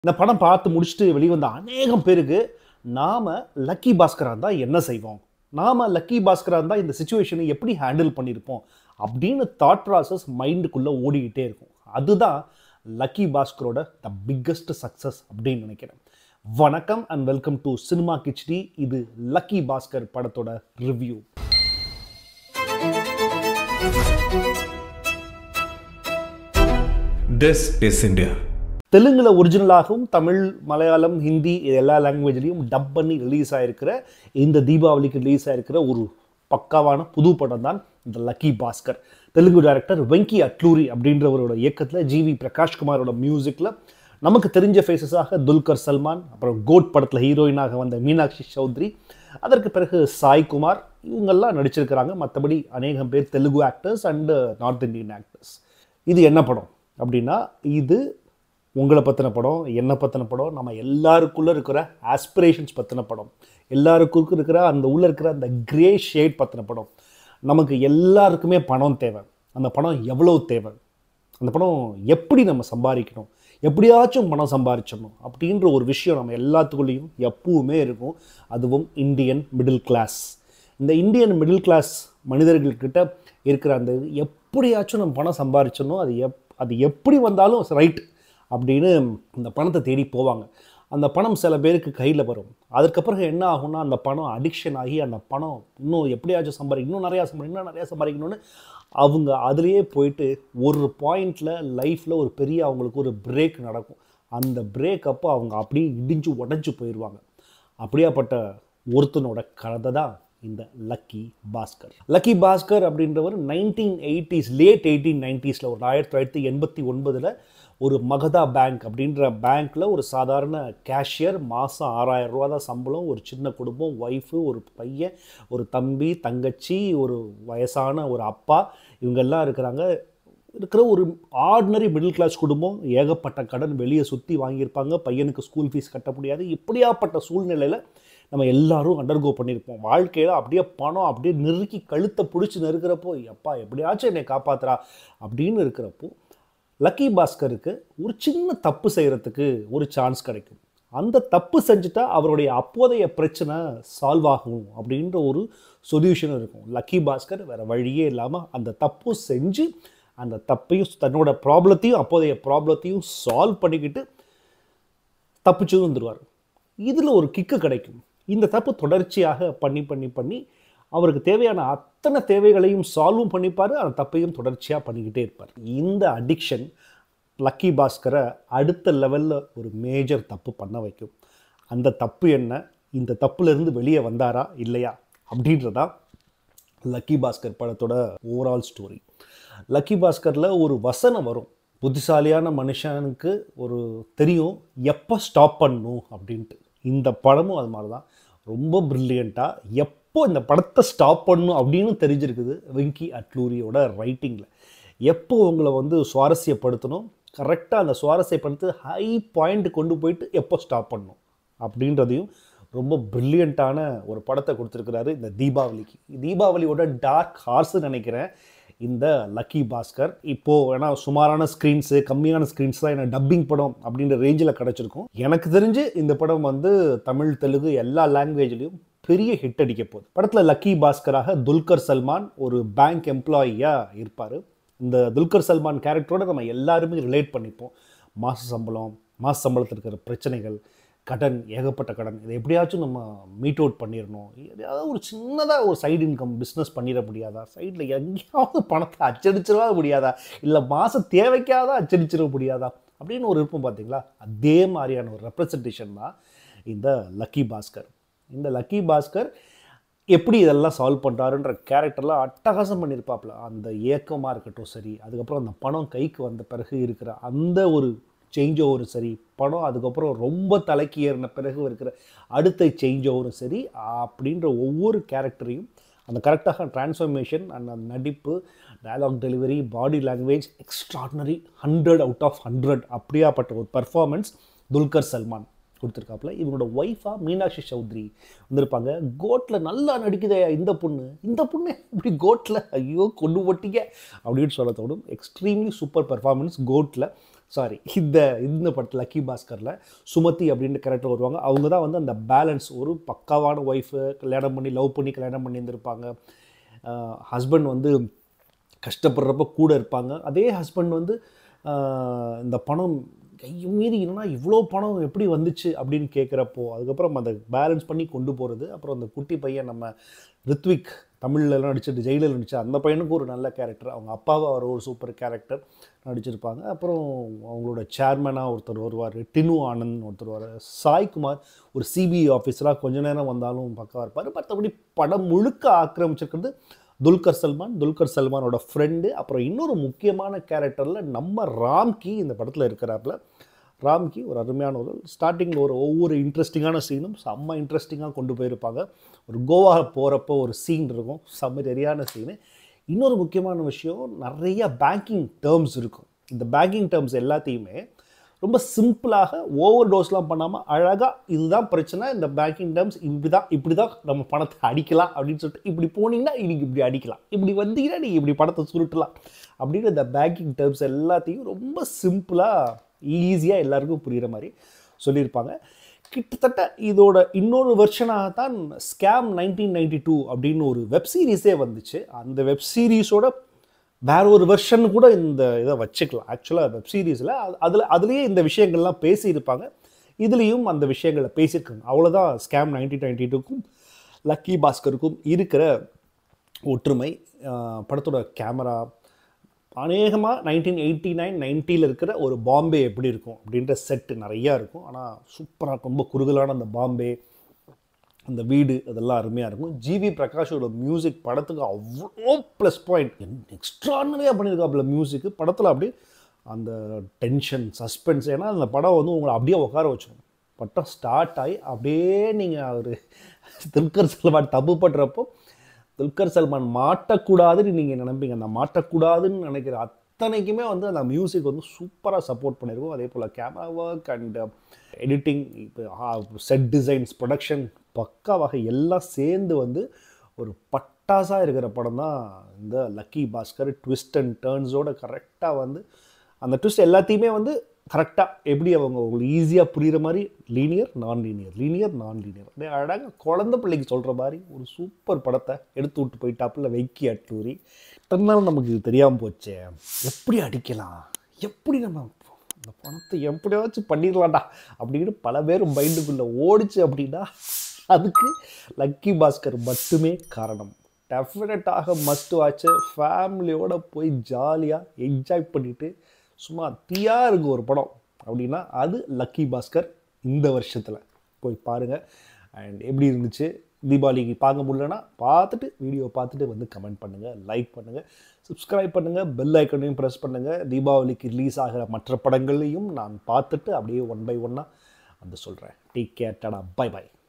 இந்த படம் பார்த்து முடிச்சுட்டு வெளிவந்த அநேகம் பேருக்கு நாம லக்கி பாஸ்கரா இருந்தால் என்ன செய்வோம் நாம லக்கி பாஸ்கரா இருந்தால் இந்த சுச்சுவேஷனை எப்படி ஹேண்டில் பண்ணியிருப்போம் அப்படின்னு தாட் ப்ராசஸ் மைண்டுக்குள்ளே ஓடிக்கிட்டே இருக்கும் அதுதான் லக்கி பாஸ்கரோட த பிக்கஸ்ட் சக்ஸஸ் அப்படின்னு நினைக்கிறேன் வணக்கம் and welcome to cinema Khichdi இது லக்கி பாஸ்கர் படத்தோட ரிவ்யூ This is India. தெலுங்குல ஒரிஜினலாகவும் தமிழ் மலையாளம் ஹிந்தி இது எல்லா லாங்குவேஜ்லேயும் டப் பண்ணி ரிலீஸ் ஆயிருக்கிற இந்த தீபாவளிக்கு ரிலீஸ் ஆயிருக்கிற ஒரு பக்காவான புது படம் தான் இந்த லக்கி பாஸ்கர் தெலுங்கு டைரக்டர் வெங்கி அட்லூரி அப்படின்றவரோட இயக்கத்தில் ஜிவி பிரகாஷ்குமாரோட மியூசிக்கில் நமக்கு தெரிஞ்ச ஃபேஸஸாக துல்கர் சல்மான் அப்புறம் கோட் படத்தில் ஹீரோயினாக வந்த மீனாட்சி சௌத்ரி அதற்கு பிறகு சாய் குமார் இவங்கெல்லாம் நடிச்சிருக்கிறாங்க மற்றபடி அநேகம் பேர் Telugu actors and north Indian actors இது என்ன படம் அப்படின்னா இது உங்களை பற்றின படம் என்னை பற்றின படம் நம்ம எல்லாருக்குள்ளே இருக்கிற ஆஸ்பிரேஷன்ஸ் பற்றின படம் எல்லாருக்கும் இருக்கிற அந்த உள்ளே இருக்கிற அந்த கிரே ஷேட் பற்றின படம் நமக்கு எல்லாருக்குமே பணம் தேவை அந்த பணம் எவ்வளோ தேவை அந்த பணம் எப்படி நம்ம சம்பாதிக்கணும் எப்படியாச்சும் பணம் சம்பாதிச்சிடணும் அப்படின்ற ஒரு விஷயம் நம்ம எல்லாத்துக்குள்ளேயும் எப்பவுமே இருக்கும் அதுவும் இந்தியன் மிடில் கிளாஸ் இந்த இந்தியன் மிடில் கிளாஸ் மனிதர்கள்கிட்ட இருக்கிற அந்த இது எப்படியாச்சும் நம்ம பணம் சம்பாதிச்சிடணும் அது எப் அது எப்படி வந்தாலும் ரைட் அப்படின்னு அந்த பணத்தை தேடி போவாங்க அந்த பணம் சில பேருக்கு கையில் வரும் அதுக்கப்புறம் என்ன ஆகும்னா அந்த பணம் அடிக்ஷன் ஆகி அந்த பணம் இன்னும் எப்படியாச்சும் சம்பாதி இன்னும் நிறையா சம்பாதி இன்னும் நிறையா சம்பாதிக்கணும்னு அவங்க அதுலேயே போயிட்டு ஒரு பாயிண்டில் லைஃப்பில் ஒரு பெரிய அவங்களுக்கு ஒரு பிரேக் நடக்கும் அந்த பிரேக் அப்போ அவங்க அப்படியே இடிஞ்சு உடஞ்சி போயிடுவாங்க அப்படியாப்பட்ட ஒருத்தனோட கதை தான் இந்த லக்கி பாஸ்கர் லக்கி பாஸ்கர் அப்படின்றவர் நைன்டீன் எயிட்டிஸ் லேட் எயிட்டீன் நைன்டிஸில் ஒரு ஆயிரத்தி தொள்ளாயிரத்தி எண்பத்தி ஒன்பதில் ஒரு மகதா பேங்க் அப்படின்ற பேங்க்கில் ஒரு சாதாரண கேஷியர் மாதம் ஆறாயிரம் ரூபா தான் சம்பளம் ஒரு சின்ன குடும்பம் ஒய்ஃபு ஒரு பையன் ஒரு தம்பி தங்கச்சி ஒரு வயசான ஒரு அப்பா இவங்கெல்லாம் இருக்கிறாங்க இருக்கிற ஒரு ஆர்டினரி மிடில் கிளாஸ் குடும்பம் ஏகப்பட்ட கடன் வெளியே சுற்றி வாங்கியிருப்பாங்க பையனுக்கு ஸ்கூல் ஃபீஸ் கட்ட முடியாது இப்படியாப்பட்ட சூழ்நிலையில் நம்ம எல்லாரும் அண்டர்கோ பண்ணியிருப்போம் வாழ்க்கையில் அப்படியே பணம் அப்படியே நெருக்கி கழுத்தை பிடிச்சி நெருக்கிறப்போ எப்பா எப்படியாச்சும் என்னை காப்பாத்துறா அப்படின்னு இருக்கிறப்போ லக்கி பாஸ்கருக்கு ஒரு சின்ன தப்பு செய்கிறதுக்கு ஒரு சான்ஸ் கிடைக்கும் அந்த தப்பு செஞ்சுட்டா அவருடைய அப்போதைய பிரச்சனை சால்வ் ஆகும் அப்படின்ற ஒரு சொல்யூஷன் இருக்கும் லக்கி பாஸ்கர் வேறு வழியே இல்லாமல் அந்த தப்பு செஞ்சு அந்த தப்பையும் தன்னோட ப்ராப்ளத்தையும் அப்போதைய ப்ராப்ளத்தையும் சால்வ் பண்ணிக்கிட்டு தப்பிச்சு வந்துடுவார் இதில் ஒரு கிக்கு கிடைக்கும் இந்த தப்பு தொடர்ச்சியாக பண்ணி பண்ணி பண்ணி அவருக்கு தேவையான அத்தனை தேவைகளையும் சால்வும் பண்ணிப்பார் அந்த தப்பையும் தொடர்ச்சியாக பண்ணிக்கிட்டே இருப்பார் இந்த அடிக்ஷன் லக்கி பாஸ்கரை அடுத்த லெவலில் ஒரு மேஜர் தப்பு பண்ண வைக்கும் அந்த தப்பு என்ன இந்த தப்புலேருந்து வெளியே வந்தாரா இல்லையா அப்படின்றதா லக்கி பாஸ்கர் படத்தோட ஓவரால் ஸ்டோரி லக்கி பாஸ்கரில் ஒரு வசனம் வரும் புத்திசாலியான மனுஷனுக்கு ஒரு தெரியும் எப்போ ஸ்டாப் பண்ணணும் அப்படின்ட்டு இந்த படமும் அது மாதிரி தான் ரொம்ப ப்ரில்லியண்ட்டாக எப்போ இந்த படத்தை ஸ்டாப் பண்ணணும் அப்படின்னு தெரிஞ்சிருக்குது வெங்கி அட்லூரியோட ரைட்டிங்கில் எப்போ உங்களை வந்து சுவாரஸ்யப்படுத்தணும் கரெக்டாக அந்த சுவாரஸ்யப்படுத்தி ஹை பாயிண்ட் கொண்டு போயிட்டு எப்போ ஸ்டாப் பண்ணணும் அப்படின்றதையும் ரொம்ப ப்ரில்லியண்ட்டான ஒரு படத்தை கொடுத்துருக்கிறாரு இந்த தீபாவளிக்கு தீபாவளியோட டார்க் ஹார்ஸ்னு நினைக்கிறேன் இந்த லக்கி பாஸ்கர் இப்போது ஏன்னா சுமாரான ஸ்க்ரீன்ஸு கம்மியான ஸ்க்ரீன்ஸ் தான் என்ன டப்பிங் படம் அப்படின்ற ரேஞ்சில் கிடச்சிருக்கும் எனக்கு தெரிஞ்சு இந்த படம் வந்து தமிழ் தெலுங்கு எல்லா லாங்குவேஜ்லேயும் பெரிய ஹிட் அடிக்க போகுது படத்தில் லக்கி பாஸ்கராக துல்கர் சல்மான் ஒரு பேங்க் எம்ப்ளாயியாக இருப்பார் இந்த துல்கர் சல்மான் கேரக்டரோட நம்ம எல்லாருமே ரிலேட் பண்ணிப்போம் மாச சம்பளம் மாச சம்பளத்தில் இருக்கிற பிரச்சனைகள் கடன் ஏகப்பட்ட கடன் இதை எப்படியாச்சும் நம்ம மீட் அவுட் பண்ணிடணும் எதையாவது ஒரு சின்னதாக ஒரு சைடு இன்கம் பிஸ்னஸ் பண்ணிட முடியாதா சைடில் எங்கேயாவது பணத்தை அச்சடிச்சிடவா முடியாதா இல்லை மாத தேவைக்காக அச்சடிச்சிட முடியாதா அப்படின்னு ஒரு விருப்பம் பார்த்தீங்களா அதே மாதிரியான ஒரு ரெப்ரசன்டேஷன் தான் இந்த லக்கி பாஸ்கர் இந்த லக்கி பாஸ்கர் எப்படி இதெல்லாம் சால்வ் பண்ணுறாருன்ற கேரக்டர்லாம் அட்டகாசம் பண்ணியிருப்பாப்புல அந்த ஏக்கமாக இருக்கட்டும் சரி அதுக்கப்புறம் அந்த பணம் கைக்கு வந்த பிறகு இருக்கிற அந்த ஒரு சேஞ்ச் ஓவரும் சரி படம் அதுக்கப்புறம் ரொம்ப தலைக்கு ஏறின பிறகு இருக்கிற அடுத்த சேஞ்ச் ஓவரும் சரி அப்படின்ற ஒவ்வொரு கேரக்டரையும் அந்த கரெக்டாக ட்ரான்ஸ்ஃபர்மேஷன் அண்ட் அந்த நடிப்பு dialogue delivery body language extraordinary hundred out of hundred அப்படியாப்பட்ட ஒரு பர்ஃபார்மன்ஸ் துல்கர் சல்மான் கொடுத்துருக்காப்புல இவங்களோட ஒய்ஃபாக மீனாட்சி சௌத்ரி வந்திருப்பாங்க கோட்டில் நல்லா நடிக்குதே இந்த பொண்ணு இந்த பொண்ணு இப்படி கோட்டில் ஐயோ கொண்டு போட்டீங்க அப்படின்னு சொல்ல தோணும் எக்ஸ்ட்ரீம்லி சூப்பர் பர்ஃபார்மன்ஸ் கோட்டில் சாரி இந்த இந்த படத்தில் லக்கி பாஸ்கரில் சுமதி அப்படின்ற கேரக்டர் வருவாங்க அவங்க தான் வந்து அந்த பேலன்ஸ் ஒரு பக்காவான ஒய்ஃபு கல்யாணம் பண்ணி லவ் பண்ணி கல்யாணம் பண்ணி இருந்திருப்பாங்க ஹஸ்பண்ட் வந்து கஷ்டப்படுறப்ப கூட இருப்பாங்க அதே ஹஸ்பண்ட் வந்து ஆஹ், இந்த பணம் கையை மீறி என்னன்னா இவ்வளோ பணம் எப்படி வந்துச்சு அப்படின்னு கேட்குறப்போ அதுக்கப்புறம் அந்த பேலன்ஸ் பண்ணி கொண்டு போகிறது அப்புறம் அந்த குட்டி பையன் நம்ம ரித்விக் தமிழ்லலாம் நடிச்சிட்டு ஜெயிலில் நடிச்ச அந்த பையனுக்கு ஒரு நல்ல கேரக்டர் அவங்க அப்பாவை அவர் ஒரு சூப்பர் கேரக்டர் நடிச்சிருப்பாங்க அப்புறம் அவங்களோட சேர்மனாக ஒருத்தர் வருவார் டினு ஆனந்த் ஒருத்தர் வருவார் சாய்குமார் ஒரு சிபிஐ ஆஃபீஸராக கொஞ்ச நேரம் வந்தாலும் பக்கா இருப்பார் மற்றபடி படம் முழுக்க ஆக்கிரமிச்சிருக்கிறது துல்கர் சல்மான் துல்கர் சல்மானோட ஃப்ரெண்டு அப்புறம் இன்னொரு முக்கியமான கேரக்டரில் நம்ம ராம்கி இந்த படத்தில் இருக்கிறாப்புல ராம்கி ஒரு அருமையான ஒரு ஸ்டார்டிங்கில் ஒரு ஒவ்வொரு இன்ட்ரெஸ்டிங்கான சீனும் செம்ம இன்ட்ரெஸ்டிங்காக கொண்டு போயிருப்பாங்க ஒரு கோவா போகிறப்போ ஒரு சீன் இருக்கும் செம்ம சரியான சீனு இன்னொரு முக்கியமான விஷயம் நிறைய பேங்கிங் டேர்ம்ஸ் இருக்கும் இந்த பேங்கிங் டேர்ம்ஸ் எல்லாத்தையுமே ரொம்ப சிம்பிளாக ஓவர் டோஸ்லாம் பண்ணாமல் அழகாக இதுதான் பிரச்சனை இந்த பேங்கிங் டேர்ம்ஸ் இப்படி தான் இப்படி தான் நம்ம பணத்தை அடிக்கலாம் அப்படின்னு சொல்லிட்டு இப்படி போனீங்கன்னா இன்னைக்கு இப்படி அடிக்கலாம் இப்படி வந்தீங்கன்னா நீங்கள் இப்படி பணத்தை சுருட்டலாம் அப்படின்னு இந்த பேங்கிங் டேர்ம்ஸ் எல்லாத்தையும் ரொம்ப சிம்பிளாக ஈஸியாக எல்லாருக்கும் புரிகிற மாதிரி சொல்லியிருப்பாங்க கிட்டத்தட்ட இதோட இன்னொரு வெர்ஷனாக தான் ஸ்கேம் நைன்டீன் நைன்டி டூ அப்படின்னு ஒரு வெப் சீரிஸே வந்துச்சு அந்த வெப் சீரிஸோட வேற ஒரு வெர்ஷன் கூட இந்த இதை வச்சுக்கலாம் ஆக்சுவலாக வெப் சீரிஸில் அதில் அதுலேயே இந்த விஷயங்கள்லாம் பேசியிருப்பாங்க இதுலேயும் அந்த விஷயங்களை பேசியிருக்காங்க அவ்வளோதான் ஸ்கேம் நைன்டீன் நைன்டி டூக்கும் லக்கி பாஸ்கருக்கும் இருக்கிற ஒற்றுமை ஆஹ் படத்தோட கேமரா அநேகமாக நைன்டீன் எயிட்டி நைன் நைன்ட்டியில் இருக்கிற ஒரு பாம்பே எப்படி இருக்கும் அப்படின்ற செட்டு நிறையா இருக்கும் ஆனால் சூப்பராக ரொம்ப குறுகலான அந்த பாம்பே அந்த வீடு அதெல்லாம் அருமையாக இருக்கும் ஜிவி பிரகாஷோட மியூசிக் படத்துக்கு அவ்வளோ ப்ளஸ் பாயிண்ட் எக்ஸ்ட்ரானரியாக பண்ணியிருக்காப்புல மியூசிக்கு படத்தில் அப்படியே அந்த டென்ஷன் சஸ்பென்ஸ் ஏன்னா அந்த படம் வந்து உங்களை அப்படியே உட்கார வச்சிடும் பட்டம் ஸ்டார்ட் ஆகி அப்படியே நீங்கள் அவர் துல்கர் சல்மான் தப்பு பண்ணுறப்போ துல்கர் சல்மான் மாட்டக்கூடாதுன்னு நீங்கள் நினைப்பீங்க அந்த மாட்டக்கூடாதுன்னு நினைக்கிற அத்தனைக்குமே வந்து அந்த மியூசிக் வந்து சூப்பராக சப்போர்ட் பண்ணியிருக்கும் அதே போல் கேமரா ஒர்க் அண்ட் எடிட்டிங் இப்போ செட் டிசைன்ஸ் ப்ரொடக்ஷன் பக்காவாக எல்லாம் சேர்ந்து வந்து ஒரு பட்டாசாக இருக்கிற படம் தான் இந்த லக்கி பாஸ்கர் ட்விஸ்ட் அண்ட் டேர்ன்ஸோட கரெக்டாக வந்து அந்த ட்விஸ்ட் எல்லாத்தையுமே வந்து கரெக்டாக எப்படி அவங்க உங்களுக்கு ஈஸியாக புரிகிற மாதிரி லீனியர் நான் லீனியர் லீனியர் நான் லீனியர் அப்படியே அழகாக குழந்தை பிள்ளைக்கு சொல்கிற மாதிரி ஒரு சூப்பர் படத்தை எடுத்து விட்டு போயிட்டாப்புல வெக்கி அட்டூரி இத்தனை நாள் நமக்கு இது தெரியாமல் போச்சே எப்படி அடிக்கலாம் எப்படி நம்ம இந்த பணத்தை எப்படியாச்சும் பண்ணிடலாம்டா அப்படின்னு பல பேர் மைண்டுக்குள்ளே ஓடிச்சு அப்படின்னா அதுக்கு லக்கி பாஸ்கர் மட்டுமே காரணம் டெஃபினட்டாக மஸ்ட் வாட்சு ஃபேமிலியோட போய் ஜாலியாக என்ஜாய் பண்ணிட்டு சும்மா தீயா இருக்கு ஒரு படம் அப்படின்னா அது லக்கி பாஸ்கர் இந்த வருஷத்தில் போய் பாருங்கள் அண்ட் எப்படி இருந்துச்சு தீபாவளிக்கு பார்க்க முடியலன்னா பார்த்துட்டு வீடியோ பார்த்துட்டு வந்து கமெண்ட் பண்ணுங்கள் லைக் பண்ணுங்கள் சப்ஸ்கிரைப் பண்ணுங்கள் பெல் ஐக்கனையும் ப்ரெஸ் பண்ணுங்கள் தீபாவளிக்கு ரிலீஸ் ஆகிற மற்ற படங்களையும் நான் பார்த்துட்டு அப்படியே ஒன் பை ஒன்னாக வந்து சொல்கிறேன் take care ta ta bye by